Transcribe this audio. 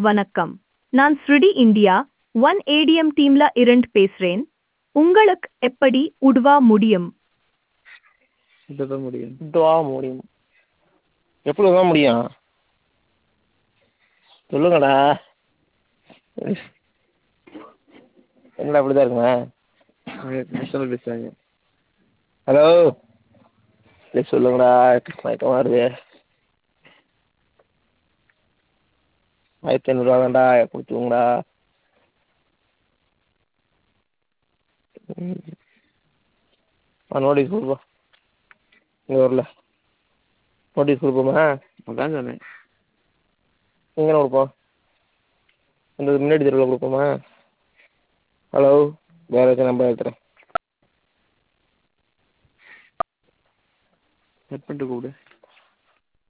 வணக்கம் நான் ஸ்ருடி இந்தியா ஒன் ஏடிஎம் டீம்ல இருந்து பேசுறேன் உங்களுக்கு எப்படி உதவ முடியும் இதுதான் முடியும் இதுவா முடியும் எப்படி தான் முடியும் சொல்லுங்கடா என்னடா இப்படி தான் இருக்குங்க நேஷனல் பேசுகிறாங்க ஹலோ ப்ளீஸ் சொல்லுங்கடா மயக்கம் வருது ஆயிரத்தி ஐநூறுரூவா தான்டா கொடுத்துருங்கடா ஆ நோட்டீஸ் கொடுப்பா இங்கே வரல நோட்டீஸ் கொடுப்போமா அதான் சொன்னேன் எங்கே கொடுப்போம் இந்த முன்னாடி தெருவில் கொடுப்போமா ஹலோ வேறு ஏதாச்சும் நம்பர் எடுத்துகிறேன் கட் பண்ணிட்டு கூப்பிடு